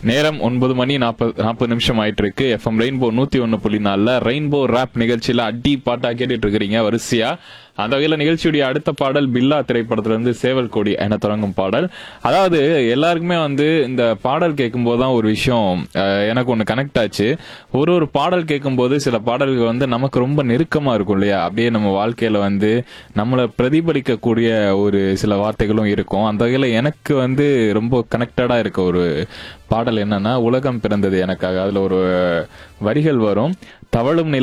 நேரம் ஒன்பது மணி நாற்பது நாற்பது நிமிஷம் ஆயிட்டு இருக்கு எஃப்எம் ரெயின்போ நூத்தி ஒன்னு புள்ளி நாலுல ரெயின்போ ரேப் நிகழ்ச்சியில அடி பாட்டா கேட்டுட்டு இருக்கிறீங்க வரிசையா அந்த வகையில நிகழ்ச்சியுடைய அடுத்த பாடல் பில்லா திரைப்படத்துல இருந்து சேவல் கொடி என தொடங்கும் பாடல் அதாவது எல்லாருக்குமே வந்து இந்த பாடல் கேட்கும்போது தான் ஒரு விஷயம் அஹ், எனக்கு ஒன்று கனெக்ட் ஆச்சு ஒரு ஒரு பாடல் கேட்கும்போது சில பாடல்கள் வந்து நமக்கு ரொம்ப நெருக்கமா இருக்கும் இல்லையா அப்படியே நம்ம வாழ்க்கையில வந்து நம்மளை பிரதிபலிக்கக்கூடிய ஒரு சில வார்த்தைகளும் இருக்கும் அந்த வகையில எனக்கு வந்து ரொம்ப கனெக்டடா இருக்க ஒரு பாடல் என்னன்னா உலகம் பிறந்தது எனக்காக அதுல ஒரு வரிகள் வரும் தவழும் நில